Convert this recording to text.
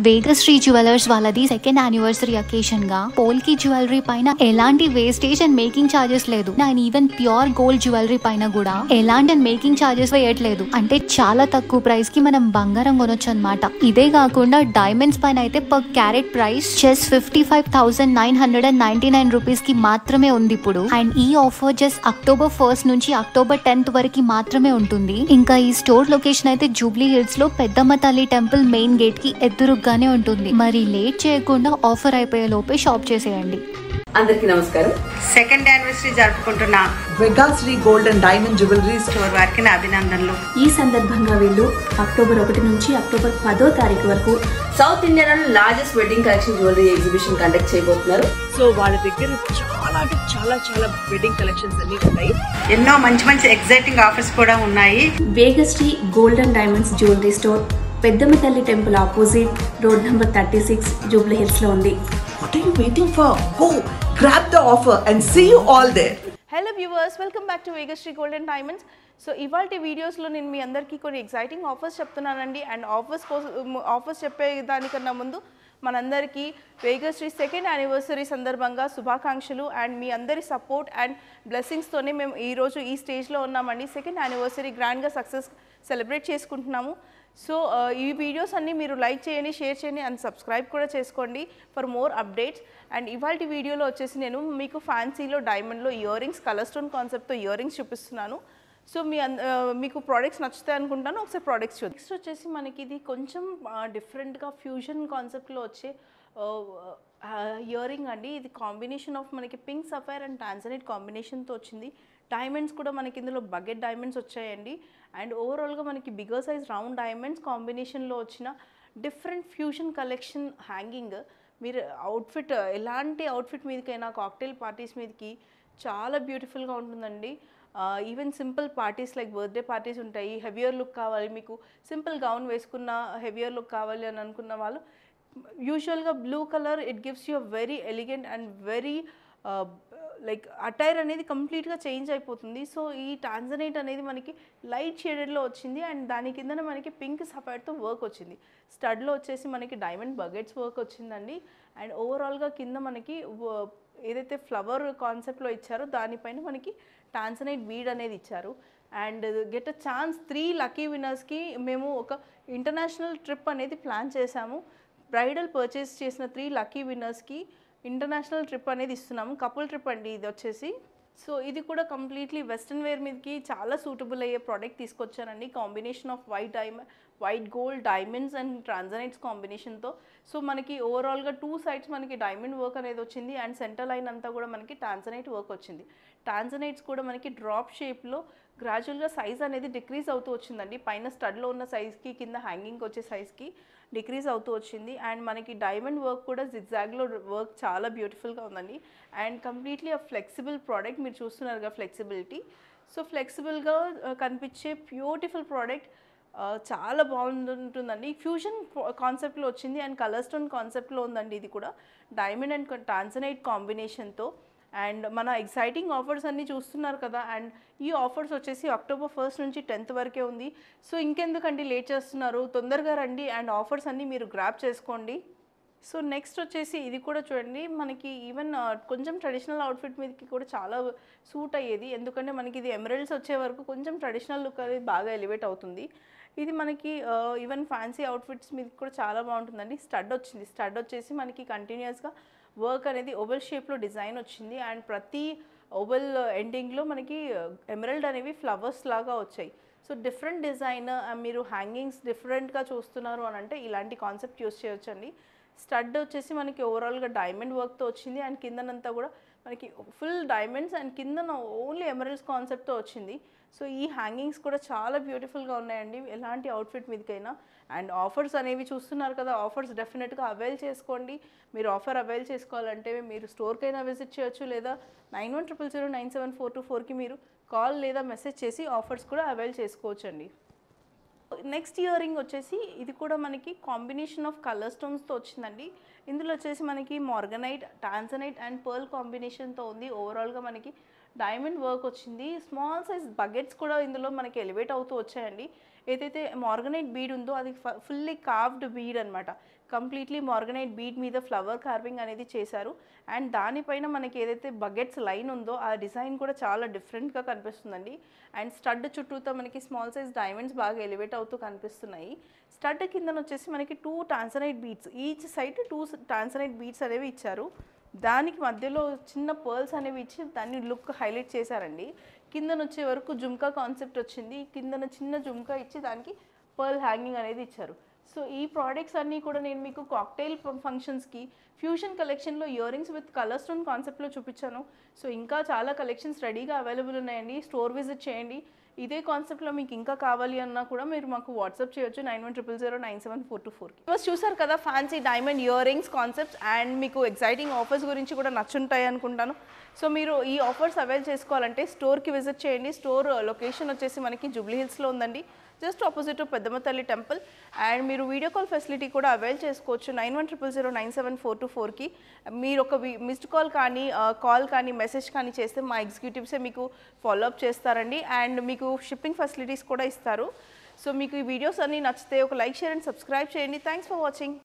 Vegas Sri jewellers వాళ్ళది second anniversary occasion గా polki jewellery పైన ఎలాంటి వేస్టేజ్ అండ్ మేకింగ్ చార్జెస్ లేదు and even pure gold jewellery పైన కూడా ఎలాంటి మేకింగ్ చార్జెస్ వేయట్లేదు అంటే చాలా తక్కువ ప్రైస్ కి మనం బంగారం కొనొచ్చు అనమాట ఇదే కాకుండా డైమండ్స్ పైన అయితే per carat price just fifty five thousand nine hundred and ninety nine rupees కి మాత్రమే ఉంది ఇప్పుడు అండ్ ఈ ఆఫర్ జస్ట్ అక్టోబర్ ఫస్ట్ నుంచి అక్టోబర్ టెన్త్ వరకు మాత్రమే ఉంటుంది ఇంకా ఈ స్టోర్ లొకేషన్ అయితే జూబ్లీ హిల్స్ లో Peddamma Thalli temple main gate కి ఎదురుగానే ఉంటుంది మరి లేట్ చేయకుండా ఆఫర్ అయిపోయే లోపే షాప్ చేసేయండి అందరికీ నమస్కారం సెకండ్ యానివర్సరీ జరుపుకుంటున్న Vegasri gold and diamond jewelleries store వారికి నా అభినందనలు ఈ సందర్భంగా వీళ్ళు అక్టోబర్ ఒకటి నుంచి అక్టోబర్ పదో తారీఖు వరకు సౌత్ ఇండియాలో largest wedding collection jewellery exhibition conduct చేయబోతున్నారు సో వాళ్ళ దగ్గర చాలా అంటే చాలా చాలా వెడ్డింగ్ కలెక్షన్స్ అన్ని ఉంటాయి ఎన్నో మంచి మంచి ఎగ్జైటింగ్ ఆఫర్స్ కూడా ఉన్నాయి Vegasri gold and diamonds jewellery store Peddamma Thalli temple opposite road number thirty six Jubilee Hills లో ఉంది what are you waiting for go grab the offer and see you all there hello viewers welcome back to Vegasri golden diamonds so ఇవాళ వీడియోస్లో నేను మీ అందరికీ కొన్ని exciting offers చెప్తున్నానండి and offers కోసం ఆఫర్స్ చెప్పే దానికన్నా ముందు మనందరికీ వేగశ్రీ సెకండ్ యానివర్సరీ సందర్భంగా శుభాకాంక్షలు అండ్ మీ అందరి సపోర్ట్ అండ్ బ్లెస్సింగ్స్తోనే మేము ఈరోజు ఈ స్టేజ్లో ఉన్నామండి సెకండ్ యానివర్సరీ గ్రాండ్గా సక్సెస్ సెలబ్రేట్ చేసుకుంటున్నాము సో ఈ వీడియోస్ అన్నీ మీరు లైక్ చేయండి షేర్ చేయండి అండ్ సబ్స్క్రైబ్ కూడా చేసుకోండి ఫర్ మోర్ అప్డేట్స్ అండ్ ఇవాళ వీడియోలో వచ్చేసి నేను మీకు ఫ్యాన్సీలో డైమండ్లో ఇయర్ రింగ్స్ కలర్ స్టోన్ కాన్సెప్ట్తో ఇయర్ రింగ్స్ చూపిస్తున్నాను సో మీ అంద ఆ, మీకు ప్రోడక్ట్స్ నచ్చుతాయి అనుకుంటాను ఒకసారి ప్రోడక్ట్స్ చూద్దాం నెక్స్ట్ వచ్చేసి మనకి ఇది కొంచెం డిఫరెంట్గా ఫ్యూజన్ కాన్సెప్ట్లో వచ్చే ఇయర్ రింగ్ అండి ఇది కాంబినేషన్ ఆఫ్ మనకి పింక్ సఫైర్ అండ్ టాన్సనైట్ కాంబినేషన్తో వచ్చింది డైమండ్స్ కూడా మనకి ఇందులో బకెట్ డైమండ్స్ వచ్చాయండి అండ్ ఓవరాల్గా మనకి బిగ్గర్ సైజ్ రౌండ్ డైమండ్స్ కాంబినేషన్లో వచ్చిన డిఫరెంట్ ఫ్యూజన్ కలెక్షన్ హ్యాంగింగ్ మీరు అవుట్ఫిట్ ఎలాంటి అవుట్ఫిట్ మీదకైనా కాక్టైల్ పార్టీస్ మీదకి చాలా బ్యూటిఫుల్గా ఉంటుందండి even simple parties like birthday parties ఉంటాయి హెవియర్ లుక్ కావాలి మీకు సింపుల్ గౌన్ వేసుకున్న హెవియర్ లుక్ కావాలి అని అనుకున్న వాళ్ళు యూజువల్గా blue colour it gives you very elegant and very like attire అనేది కంప్లీట్గా చేంజ్ అయిపోతుంది సో ఈ టాన్జనైట్ అనేది మనకి లైట్ షేడెడ్లో వచ్చింది అండ్ దాని కిందన మనకి పింక్ సఫైడ్తో వర్క్ వచ్చింది స్టడ్లో వచ్చేసి మనకి డైమండ్ బకెట్స్ వర్క్ వచ్చిందండి అండ్ ఓవరాల్గా కింద మనకి వ- ఏదైతే ఫ్లవర్ కాన్సెప్ట్లో ఇచ్చారో దానిపైన మనకి టాన్సనైట్ బీడ్ అనేది ఇచ్చారు and get a chance three lucky విన్నర్స్కి మేము ఒక ఇంటర్నేషనల్ ట్రిప్ అనేది ప్లాన్ చేశాము బ్రైడల్ పర్చేస్ చేసిన త్రీ లక్కీ విన్నర్స్కి ఇంటర్నేషనల్ ట్రిప్ అనేది ఇస్తున్నాము కపుల్ ట్రిప్ అండి ఇది వచ్చేసి సో ఇది కూడా కంప్లీట్లీ వెస్ట్రన్ వేర్ మీదకి చాలా సూటబుల్ అయ్యే ప్రోడక్ట్ తీసుకొచ్చానండి combination of white diamond white gold diamonds and tanzanites కాంబినేషన్తో సో మనకి ఓవరాల్గా టూ సైడ్స్ మనకి డైమండ్ వర్క్ అనేది వచ్చింది అండ్ సెంటర్ లైన్ అంతా కూడా మనకి టాన్జనైట్ వర్క్ వచ్చింది టాన్జనైట్స్ కూడా మనకి డ్రాప్ షేప్లో గ్రాడ్యువల్గా సైజ్ అనేది డిక్రీజ్ అవుతూ వచ్చిందండి పైన స్టడ్లో ఉన్న సైజ్కి కింద హ్యాంగింగ్ వచ్చే సైజ్కి డిక్రీజ్ అవుతూ వచ్చింది అండ్ మనకి డైమండ్ వర్క్ కూడా జిగ్జాగ్లో వర్క్ చాలా బ్యూటిఫుల్గా ఉందండి అండ్ కంప్లీట్లీ ఆ ఫ్లెక్సిబుల్ ప్రోడక్ట్ మీరు చూస్తున్నారుగా ఫ్లెక్సిబిలిటీ సో ఫ్లెక్సిబుల్గా కనిపించే బ్యూటిఫుల్ ప్రోడక్ట్ చాలా బాగుంటుందండి ఫ్యూజన్ కాన్సెప్ట్లో వచ్చింది అండ్ కలర్ స్టోన్ కాన్సెప్ట్లో ఉందండి ఇది కూడా డైమండ్ అండ్ టాన్సనైట్ కాంబినేషన్తో అండ్ మన ఎక్సైటింగ్ ఆఫర్స్ అన్నీ చూస్తున్నారు కదా అండ్ ఈ ఆఫర్స్ వచ్చేసి అక్టోబర్ ఫస్ట్ నుంచి టెన్త్ వరకే ఉంది సో ఇంకెందుకండి లేట్ చేస్తున్నారు తొందరగా రండి అండ్ ఆఫర్స్ అన్నీ మీరు గ్రాప్ చేసుకోండి సో నెక్స్ట్ వచ్చేసి ఇది కూడా చూడండి మనకి ఈవెన్ కొంచెం ట్రెడిషనల్ అవుట్ఫిట్ మీదకి కూడా చాలా సూట్ అయ్యేది ఎందుకంటే మనకి ఇది ఎమరల్డ్స్ వచ్చే వరకు కొంచెం ట్రెడిషనల్ లుక్ అనేది బాగా ఎలివేట్ అవుతుంది ఇది మనకి ఈవెన్ ఫ్యాన్సీ అవుట్ఫిట్స్ మీదకి కూడా చాలా బాగుంటుందండి స్టడ్ వచ్చింది స్టడ్ వచ్చేసి మనకి కంటిన్యూస్గా వర్క్ అనేది ఓవెల్ షేప్లో డిజైన్ వచ్చింది అండ్ ప్రతి ఓవెల్ ఎండింగ్లో మనకి ఎమరల్డ్ అనేవి ఫ్లవర్స్ లాగా వచ్చాయి సో డిఫరెంట్ డిజైన్ మీరు హ్యాంగింగ్స్ డిఫరెంట్గా చూస్తున్నారు అని అంటే ఇలాంటి కాన్సెప్ట్ యూస్ చేయొచ్చండి స్టడ్ వచ్చేసి మనకి ఓవరాల్గా డైమండ్ వర్క్తో వచ్చింది అండ్ కిందనంతా కూడా మనకి ఫుల్ డైమండ్స్ అండ్ కిందన ఓన్లీ ఎమరల్స్ కాన్సెప్ట్తో వచ్చింది సో ఈ హ్యాంగింగ్స్ కూడా చాలా బ్యూటిఫుల్గా ఉన్నాయండి ఎలాంటి అవుట్ఫిట్ మీదకైనా అండ్ ఆఫర్స్ అనేవి చూస్తున్నారు కదా ఆఫర్స్ డెఫినెట్గా అవైల్ చేసుకోండి మీరు ఆఫర్ అవైల్ చేసుకోవాలంటే మీరు స్టోర్కైనా విజిట్ చేయొచ్చు లేదా nine one triple zero nine seven four two ఫోర్కి మీరు కాల్ లేదా మెసేజ్ చేసి ఆఫర్స్ కూడా అవైల్ చేసుకోవచ్చండి నెక్స్ట్ ఇయర్ రింగ్ వచ్చేసి ఇది కూడా మనకి కాంబినేషన్ ఆఫ్ కలర్ స్టోన్స్తో వచ్చిందండి ఇందులో వచ్చేసి మనకి మార్గనైట్ టాన్సనైట్ అండ్ పర్ల్ కాంబినేషన్తో ఉంది ఓవరాల్గా మనకి డైమండ్ వర్క్ వచ్చింది స్మాల్ సైజ్ బకెట్స్ కూడా ఇందులో మనకి ఎలివేట్ అవుతూ వచ్చాయండి ఏదైతే మార్గనైట్ బీడ్ ఉందో అది ఫుల్లీ కావ్డ్ బీడ్ అనమాట కంప్లీట్లీ మార్గనైట్ బీట్ మీద ఫ్లవర్ కార్వింగ్ అనేది చేశారు అండ్ దానిపైన మనకి ఏదైతే బకెట్స్ లైన్ ఉందో ఆ డిజైన్ కూడా చాలా డిఫరెంట్గా కనిపిస్తుందండి అండ్ స్టడ్ చుట్టూతో మనకి స్మాల్ సైజ్ డైమండ్స్ బాగా ఎలివేట్ అవుతూ కనిపిస్తున్నాయి స్టడ్ కిందన వచ్చేసి మనకి two tanzanite beads each side two tanzanite beads అనేవి ఇచ్చారు దానికి మధ్యలో చిన్న పర్ల్స్ అనేవి ఇచ్చి దాన్ని లుక్ హైలైట్ చేశారండి కిందన వచ్చే వరకు జుమ్కా కాన్సెప్ట్ వచ్చింది కిందన చిన్న జుమ్కా ఇచ్చి దానికి పర్ల్ హ్యాంగింగ్ అనేది ఇచ్చారు సో ఈ ప్రోడక్ట్స్ అన్నీ కూడా నేను మీకు కాక్టైల్ ఫంక్షన్స్కి ఫ్యూషన్ కలెక్షన్లో ear rings with colour stone కాన్సెప్ట్లో చూపించాను సో ఇంకా చాలా కలెక్షన్స్ రెడీగా అవైలబుల్ ఉన్నాయండి స్టోర్ విజిట్ చేయండి ఇదే కాన్సెప్ట్లో మీకు ఇంకా కావాలి అన్నా కూడా మీరు మాకు వాట్సాప్ చేయొచ్చు nine one triple zero nine seven four two ఫోర్కి ఫస్ట్ చూసారు కదా fancy diamond ear rings concepts and మీకు ఎగ్జైటింగ్ ఆఫర్స్ గురించి కూడా నచ్చుంటాయి అనుకుంటాను సో మీరు ఈ ఆఫర్స్ అవైల్ చేసుకోవాలంటే స్టోర్కి విజిట్ చేయండి స్టోర్ లొకేషన్ వచ్చేసి మనకి జూబ్లీ హిల్స్లో ఉందండి just opposite Peddamma Thalli temple and మీరు వీడియో కాల్ ఫెసిలిటీ కూడా అవైల్ చేసుకోవచ్చు nine one triple zero nine seven four two ఫోర్కి మీరు ఒక మిస్డ్ కాల్ కానీ కాల్ కానీ మెసేజ్ కానీ చేస్తే మా ఎగ్జిక్యూటివ్సే మీకు ఫాలో అప్ చేస్తారండి అండ్ మీకు షిప్పింగ్ ఫెసిలిటీస్ కూడా ఇస్తారు సో మీకు ఈ వీడియోస్ అన్నీ నచ్చితే ఒక లైక్ షేర్ అండ్ సబ్స్క్రైబ్ చేయండి థ్యాంక్స్ ఫర్ వాచింగ్